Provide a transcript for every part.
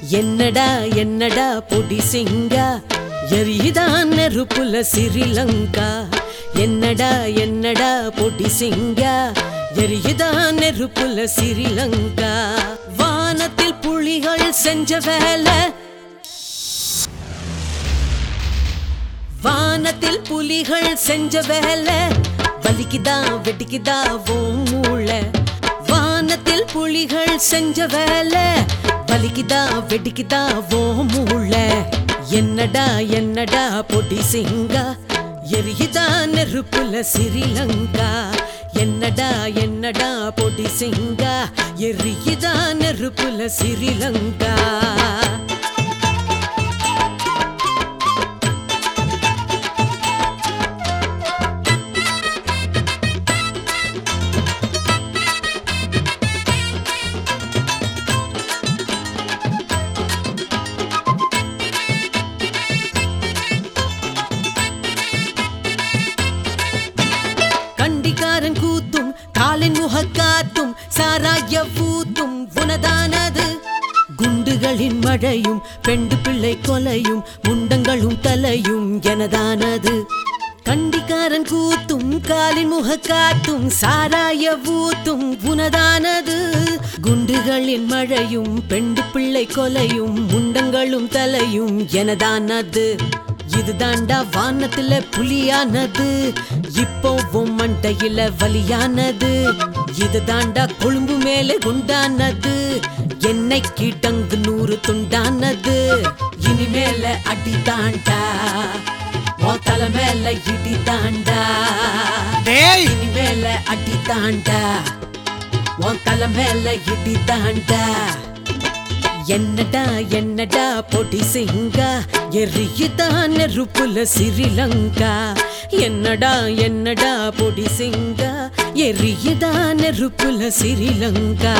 என்னடா என்னடா பொடி சிங்கா எரியுதான் நெருப்புல சிறிலங்கா என்னடா என்னடா பொடி சிங்கா எரியுதான் நெருப்புல சிறிலங்கா வானத்தில் புலிகள் செஞ்ச வேலை வானத்தில் புலிகள் செஞ்ச வேலை வலிக்குதா வெட்டிக்குதா ஓ மூளை வானத்தில் புலிகள் செஞ்ச வேலை வலிக்குதா வெட்டிக்குதா ஓ மூளை என்னடா என்னடா பொடி சிங்கா எரியுதா நெருப்புல சிறிலங்கா என்னடா என்னடா பொடி சிங்கா எரியுதா நெருப்புல சிறிலங்கா கண்டிக்காரன் கூத்தும் காலின் முகக்காத்தும் சாராய பூத்தும் உனதானது குண்டுகளின் மழையும் பெண்டு பிள்ளை கொலையும் முண்டங்களும் தலையும் எனதானது கண்டிக்காரன் கூத்தும் காலின் முகக்காத்தும் சாராய ஊத்தும் உனதானது குண்டுகளின் மழையும் பெண்டு பிள்ளை கொலையும் முண்டங்களும் தலையும் எனதானது இதுதாண்டா வானத்துல புலியானது இப்போ உன் மண்டையில வலியானது இதுதாண்டா கொழும்பு மேல குண்டானது என்னைக்கு டங்கு நூறு துண்டானது இனிமேல அடி தாண்டா உன் தலை மேல இடி தாண்டா டேய் இனிமேல அடி தாண்டா உன் தலை மேல இடி தாண்டா என்னடா என்னடா பொடி சிங்கா எரியுதான் நெருப்புல சிறிலங்கா என்னடா என்னடா பொடி சிங்கா எரியுதான் நெருப்புல சிறிலங்கா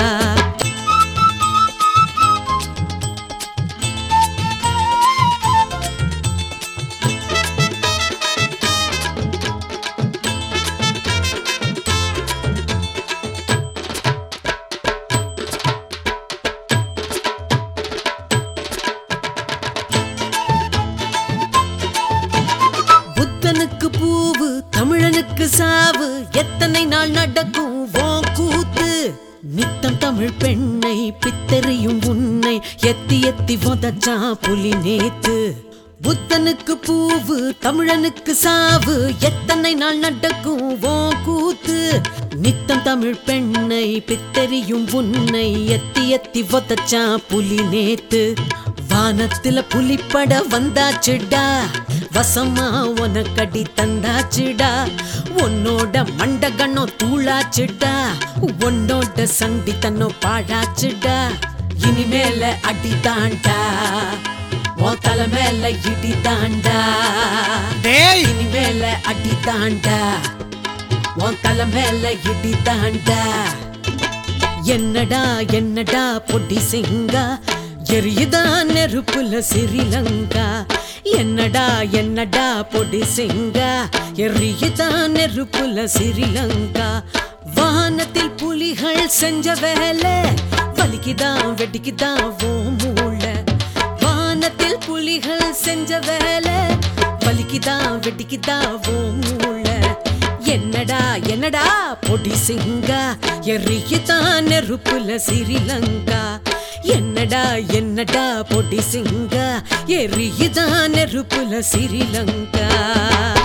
புத்தனுக்கு பூவு தமிழனுக்கு சாவு எத்தனை நாள் நடக்கும் ஓ கூத்து நித்தம் தமிழ் பெண்ணை பித்தறியும் உன்னை எத்தி எத்தி உதச்சா புலி நேத்து புத்தனுக்கு பூவு தமிழனுக்கு சாவு எத்தனை நாள் நடக்கும் ஓ கூத்து நித்தம் தமிழ் பெண்ணை பித்தறியும் உன்னை எத்தி எத்தி உதச்சா புலி நேத்து வானத்துல புலிப்பட வந்தாச்சுடா வசமா உனக்கடி தந்தாச்சுடா உன்னோட மண்டகண்ணம் தூளாச்சுடா உன்னோட சண்டி தன்னோ பாழாச்சுடா இனிமேல அடி தாண்டா உன் தலை மேல இடி தாண்டா டேய் இனிமேல அடி தாண்டா உன் தலை மேல இடி தாண்டா என்னடா என்னடா பொடி சிங்கா எரியுதான் நெருப்புல சிறிலங்கா என்னடா என்னடா பொடி சிங்கா எரியுதான் நெருப்புல சிறிலங்கா வானத்தில் புலிகள் செஞ்ச வேலை வலிக்குதான் வெடிக்குதான் ஓ மூளை வானத்தில் புலிகள் செஞ்ச வேலை வலிக்குதான் வெடிக்குதான் ஓ மூளை என்னடா என்னடா பொடி சிங்கா எரியுதான் நெருப்புல சிறிலங்கா என்னடா என்னடா பொடி சிங்கா எரியுதான் நெருப்புல சிறிலங்கா